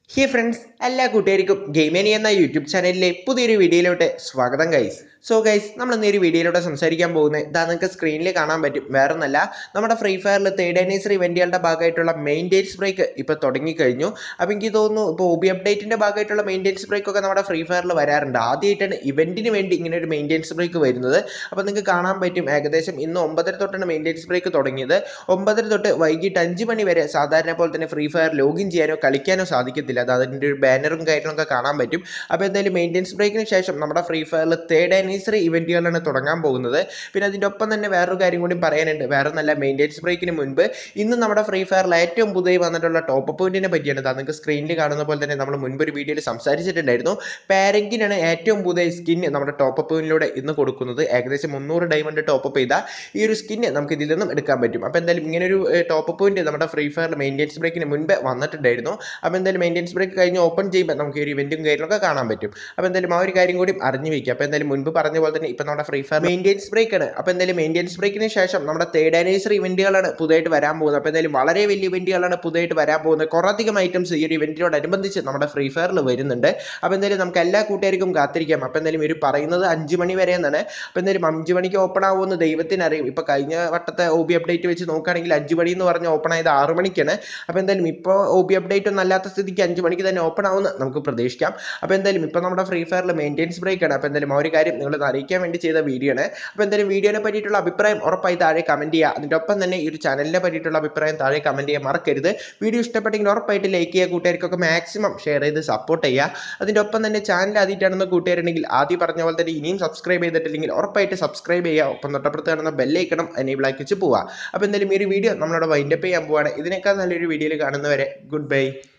ഹേ friends എല്ലാ കൂട്ടുകാർക്കും ഗെയിമേനി എന്ന യൂട്യൂബ് ചാനലിലെ പുതിയൊരു വീഡിയോയിലോട്ട് സ്വാഗതം ഗൈസ് സോ ഗൈസ് നമ്മൾ ഇന്ന് ഈ ഒരു വീഡിയോയിലൂടെ സംസാരിക്കാൻ പോകുന്നത് ഇതാ നിങ്ങൾക്ക് സ്ക്രീനിൽ കാണാൻ പറ്റും വേറൊന്നല്ല നമ്മുടെ ഫ്രീ ഫയറിൽ തേർഡ് ആനിവേഴ്സറി ഇവൻറ്റുകളുടെ ഭാഗമായിട്ടുള്ള മെയിൻറ്റെയിൻസ് ബ്രേക്ക് ഇപ്പോൾ തുടങ്ങിക്കഴിഞ്ഞു അപ്പോൾ എനിക്ക് തോന്നുന്നു ഇപ്പോൾ ഒബി അപ്ഡേറ്റിൻ്റെ ഭാഗമായിട്ടുള്ള മെയിൻറ്റെയിൻസ് ബ്രേക്ക് ഒക്കെ നമ്മുടെ ഫ്രീ ഫയറിൽ വരാറുണ്ട് ആദ്യമായിട്ടാണ് ഇവൻറ്റിന് വേണ്ടി ഇങ്ങനെ ഒരു മെയിൻറ്റെയിൻസ് ബ്രേക്ക് വരുന്നത് അപ്പോൾ നിങ്ങൾക്ക് കാണാൻ പറ്റും ഏകദേശം ഇന്ന് ഒമ്പതര തൊട്ടാണ് മെയിൻറ്റെയിൻസ് ബ്രേക്ക് തുടങ്ങിയത് ഒമ്പതര തൊട്ട് വൈകിട്ട് അഞ്ച് മണി വരെ സാധാരണ പോലെ തന്നെ ഫ്രീ ഫയർ ലോഗിൻ ചെയ്യാനോ കളിക്കാനോ സാധിക്കത്തില്ല അത് അതിൻ്റെ ഒരു ബാനറും കാര്യങ്ങളൊക്കെ കാണാൻ പറ്റും അപ്പോൾ എന്തായാലും മെയിൻറ്റെയിൻസ് ബ്രേക്കിന് ശേഷം നമ്മുടെ ഫ്രീ ഫയറിൽ തേർഡ് ആനിവേഴ്സറി ഇവൻറ്റുകളാണ് തുടങ്ങാൻ പോകുന്നത് പിന്നെ അതിൻ്റെ ഒപ്പം തന്നെ വേറൊരു കാര്യം കൂടി പറയാനുണ്ട് വേറെ നല്ല മെയിൻറ്റെയിൻസ് ബ്രേക്കിന് മുൻപ് ഇന്ന് നമ്മുടെ ഫ്രീ ഫയറിൽ ഏറ്റവും പുതിയ വന്നിട്ടുള്ള ടോപ്പ് പോയിന്റിനെ പറ്റിയാണ് അത് നിങ്ങൾക്ക് സ്ക്രീനിൽ കാണുന്ന പോലെ തന്നെ നമ്മൾ മുൻപ് ഒരു വീഡിയോയിൽ സംസാരിച്ചിട്ടുണ്ടായിരുന്നു പാരങ്കിനാണ് ഏറ്റവും പുതിയ സ്കിൻ നമ്മുടെ ടോപ്പ് പോയിന്റിലൂടെ ഇന്ന് കൊടുക്കുന്നത് ഏകദേശം മുന്നൂറ് ഡയമണ്ട് ടോപ്പ് ചെയ്ത ഈ ഒരു സ്കിന്ന് നമുക്ക് ഇതിൽ നിന്നും എടുക്കാൻ പറ്റും അപ്പോൾ എന്തായാലും ഇങ്ങനെ ഒരു ടോപ്പ് പോയിന്റ് നമ്മുടെ ഫ്രീ ഫയറിൽ മെയിൻറ്റെയിൻസ് ബ്രേക്കിന് മുൻപ് വന്നിട്ടുണ്ടായിരുന്നു അപ്പോൾ എന്തായാലും മെയിൻറ്റെയിൻസ് ബ്രേക്ക് കഴിഞ്ഞ് ഓപ്പൺ ചെയ്യുമ്പോൾ നമുക്ക് ഈ ഒരു ഇവൻറ്റും കാര്യങ്ങളൊക്കെ കാണാൻ പറ്റും അപ്പോൾ എന്തായാലും ആ ഒരു കാര്യം കൂടി അറിഞ്ഞു വയ്ക്കുക അപ്പോൾ എന്തായാലും മുൻപ് പറഞ്ഞ പോലെ തന്നെ ഇപ്പോൾ നമ്മുടെ ഫ്രീ ഫയർ മെയിൻറ്റെയിൻസ് ബ്രേക്ക് ആണ് അപ്പോൾ എന്തായാലും മെയിൻറ്റെയിൻസ് ബ്രേക്കിന് ശേഷം നമ്മുടെ തേർഡ് ആനിവേഴ്സറി ഇവൻറ്റുകളാണ് പുതിയതായിട്ട് വരാൻ പോകുന്നത് അപ്പോൾ എന്തായാലും വളരെ വലിയ ഇവൻറ്റുകളാണ് പുതിയതായിട്ട് വരാൻ പോകുന്നത് കുറേയധികം ഐറ്റംസ് ഈ ഒരു ഇവൻറ്റിനോടനുബന്ധിച്ച് നമ്മുടെ ഫ്രീ ഫയറിൽ വരുന്നുണ്ട് അപ്പോൾ എന്തായാലും നമുക്ക് എല്ലാ കൂട്ടുകാർക്കും കാത്തിരിക്കാം അപ്പോൾ എന്തായാലും ഇവർ പറയുന്നത് അഞ്ച് മണി വരെ എന്നാണ് അപ്പോൾ എന്തായാലും അഞ്ച് മണിക്ക് ഓപ്പൺ ആവുമെന്ന് ദൈവത്തിന് അറിയും ഇപ്പോൾ കഴിഞ്ഞ വട്ടത്തെ ഒ ബി അപ്ഡേറ്റ് വെച്ച് നോക്കുകയാണെങ്കിൽ അഞ്ച് മണി എന്ന് പറഞ്ഞ് ഓപ്പൺ ആയത് ആറ് മണിക്കാണ് അപ്പോൾ എന്തായാലും ഇപ്പോൾ ഒ ബി അപ്ഡേറ്റ് ഒന്നും അല്ലാത്ത സ്ഥിതിക്ക് അഞ്ച് മണിക്ക് തന്നെ ഓപ്പൺ ആവുമെന്ന് നമുക്ക് പ്രതീക്ഷിക്കാം അപ്പോൾ എന്തായാലും ഇപ്പോൾ നമ്മുടെ ഫ്രീ ഫയറിൽ മെയിൻറ്റെയിൻസ് ബ്രേക്ക് ആണ് അപ്പോൾ എന്തായാലും ആ ഒരു കാര്യം നിങ്ങൾ അറിയിക്കാൻ വേണ്ടി ചെയ്ത വീഡിയോ ആണ് അപ്പോൾ എന്തായാലും വീഡിയോനെ പറ്റിയിട്ടുള്ള അഭിപ്രായം ഉറപ്പായി താഴെ കമൻറ്റ് ചെയ്യുക അതിൻ്റെ ഒപ്പം തന്നെ ഈ ഒരു ചാനലിനെ പറ്റിയിട്ടുള്ള അഭിപ്രായം താഴെ കമൻറ്റ് ചെയ്യാൻ മറക്കരുത് വീഡിയോ ഇഷ്ടപ്പെട്ടെങ്കിൽ ഉറപ്പായിട്ട് ലൈക്ക് ചെയ്യുക കൂട്ടുകാർക്കൊക്കെ മാക്സിമം ഷെയർ ചെയ്ത് സപ്പോർട്ട് ചെയ്യുക അതിൻ്റെ ഒപ്പം തന്നെ ചാനൽ ആദ്യമായിട്ടാണെന്ന് കൂട്ടുകാരുണ്ടെങ്കിൽ ആദ്യം പറഞ്ഞ പോലെ തന്നെ ഇനിയും സബ്സ്ക്രൈബ് ചെയ്തിട്ടില്ലെങ്കിൽ ഉറപ്പായിട്ട് സബ്സ്ക്രൈബ് ചെയ്യുക ഒപ്പം തൊട്ടപ്പുറത്ത് കാണുന്ന ബെല്ലൈക്കണം എനേബിൾ ആക്കി വെച്ച് പോവുക അപ്പോൾ എന്തായാലും ഈ ഒരു വീഡിയോ നമ്മളോട് വൈൻഡപ്പ് ചെയ്യാൻ പോവാണ് ഇതിനേക്കാൾ നല്ലൊരു വീഡിയോയിൽ കാണുന്നവരെ ഗുഡ് ബൈ